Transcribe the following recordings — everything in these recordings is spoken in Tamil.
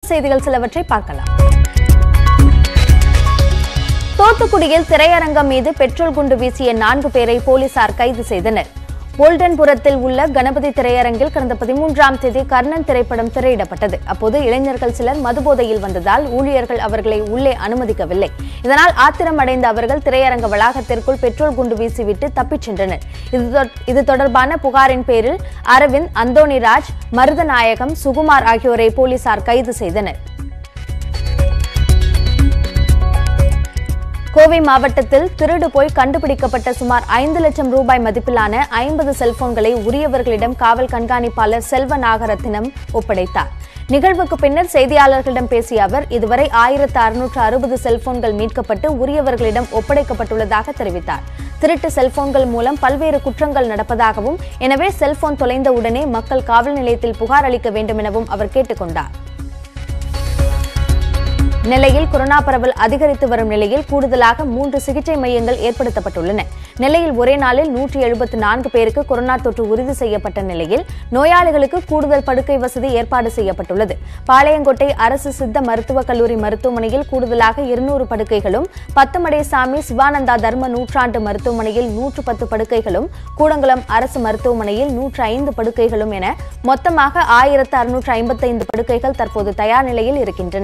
செய்திகள் சிலவற்றை பார்க்கலாம் தூத்துக்குடியில் திரையரங்கம் மீது பெட்ரோல் குண்டு வீசிய நான்கு பேரை போலீசார் கைது செய்தனர் போல்டன்புரத்தில் உள்ள கணபதி திரையரங்கில் கடந்த பதிமூன்றாம் தேதி கர்ணன் திரைப்படம் திரையிடப்பட்டது அப்போது இளைஞர்கள் சிலர் மதுபோதையில் வந்ததால் ஊழியர்கள் அவர்களை உள்ளே அனுமதிக்கவில்லை இதனால் ஆத்திரம் அடைந்த அவர்கள் திரையரங்க வளாகத்திற்குள் பெட்ரோல் குண்டு வீசிவிட்டு தப்பிச் சென்றனர் இது தொ- இது தொடர்பான புகாரின் பேரில் அரவிந்த் அந்தோணிராஜ் மருதநாயகம் சுகுமார் ஆகியோரை போலீசார் கைது செய்தனர் கோவை மாவட்டத்தில் திருடு போய் கண்டுபிடிக்கப்பட்ட சுமார் ஐந்து லட்சம் ரூபாய் மதிப்பிலான ஐம்பது செல்போன்களை உரியவர்களிடம் காவல் கண்காணிப்பாளர் செல்வ நாகரத்தினம் ஒப்படைத்தார் நிகழ்வுக்கு பின்னர் செய்தியாளர்களிடம் பேசிய அவர் இதுவரை ஆயிரத்து அறுநூற்று அறுபது செல்போன்கள் மீட்கப்பட்டு உரியவர்களிடம் ஒப்படைக்கப்பட்டுள்ளதாக தெரிவித்தார் திருட்டு செல்போன்கள் மூலம் பல்வேறு குற்றங்கள் நடப்பதாகவும் எனவே செல்போன் தொலைந்த உடனே மக்கள் காவல் நிலையத்தில் புகார் அளிக்க வேண்டும் எனவும் அவர் கேட்டுக்கொண்டார் நெல்லையில் கொரோனா பரவல் அதிகரித்து வரும் நிலையில் கூடுதலாக மூன்று சிகிச்சை மையங்கள் ஏற்படுத்தப்பட்டுள்ளன நெல்லையில் ஒரே நாளில் நூற்றி எழுபத்தி நான்கு பேருக்கு கொரோனா தொற்று உறுதி செய்யப்பட்ட நிலையில் நோயாளிகளுக்கு கூடுதல் படுக்கை வசதி ஏற்பாடு செய்யப்பட்டுள்ளது பாளையங்கோட்டை அரசு சித்த மருத்துவக் கல்லூரி மருத்துவமனையில் கூடுதலாக இருநூறு படுக்கைகளும் பத்துமடைசாமி சிவானந்தா தர்ம நூற்றாண்டு மருத்துவமனையில் நூற்று பத்து படுக்கைகளும் கூடங்குளம் அரசு மருத்துவமனையில் நூற்று ஐந்து படுக்கைகளும் என மொத்தமாக ஆயிரத்து அறுநூற்று ஐம்பத்தைந்து படுக்கைகள் தற்போது தயார் நிலையில் இருக்கின்றன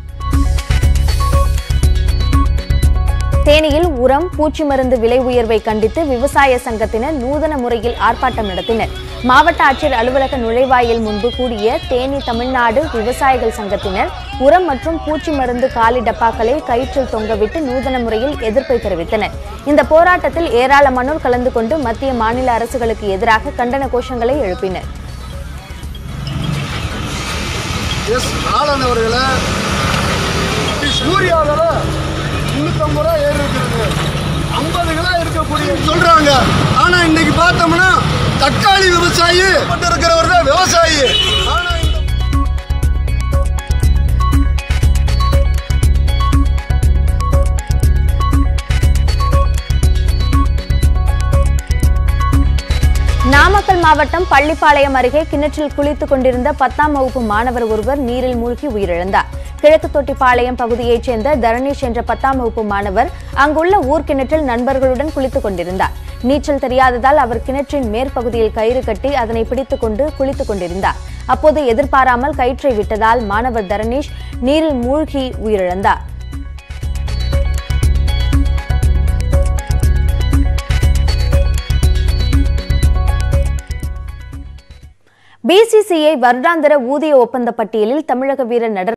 தேனியில் உரம் பூச்சி மருந்து விலை உயர்வை கண்டித்து விவசாய சங்கத்தினர் நூதன முறையில் ஆர்ப்பாட்டம் நடத்தினர் மாவட்ட ஆட்சியர் அலுவலக நுழைவாயில் முன்பு கூடிய தேனி தமிழ்நாடு விவசாயிகள் சங்கத்தினர் உரம் மற்றும் பூச்சி மருந்து காலி டப்பாக்களை கயிற்றில் தொங்கவிட்டு நூதன முறையில் எதிர்ப்பை தெரிவித்தனர் இந்த போராட்டத்தில் ஏராளமானோர் கலந்து கொண்டு மத்திய மாநில அரசுகளுக்கு எதிராக கண்டன கோஷங்களை எழுப்பினர் எஸ் ஆளன் அவர்களை யூரியா விலை முந்நூற்றம்பது ரூபா ஏறி இருக்கிறது ஐம்பது கிலோ இருக்கக்கூடிய சொல்றாங்க ஆனா இன்னைக்கு பார்த்தோம்னா தக்காளி விவசாயி மட்டும் இருக்கிறவர் தான் விவசாயி ஆனா இந்த நாமக்கல் மாவட்டம் பள்ளிப்பாளையம் அருகே கிணற்றில் குளித்துக் கொண்டிருந்த பத்தாம் வகுப்பு மாணவர் ஒருவர் நீரில் மூழ்கி உயிரிழந்தார் கிழக்கு தொட்டிப்பாளையம் பகுதியைச் சேர்ந்த தரணீஷ் என்ற பத்தாம் வகுப்பு மாணவர் அங்குள்ள ஊர்கிணற்றில் நண்பர்களுடன் குளித்துக் கொண்டிருந்தார் நீச்சல் தெரியாததால் அவர் கிணற்றின் மேற்பகுதியில் கயிறு கட்டி அதனை பிடித்துக் கொண்டு குளித்துக் கொண்டிருந்தார் அப்போது எதிர்பாராமல் கயிற்றை விட்டதால் மாணவர் தரணீஷ் நீரில் மூழ்கி உயிரிழந்தார் பிசிசிஐ வருடாந்திர ஊதிய ஒப்பந்த பட்டியலில் தமிழக வீரர் நட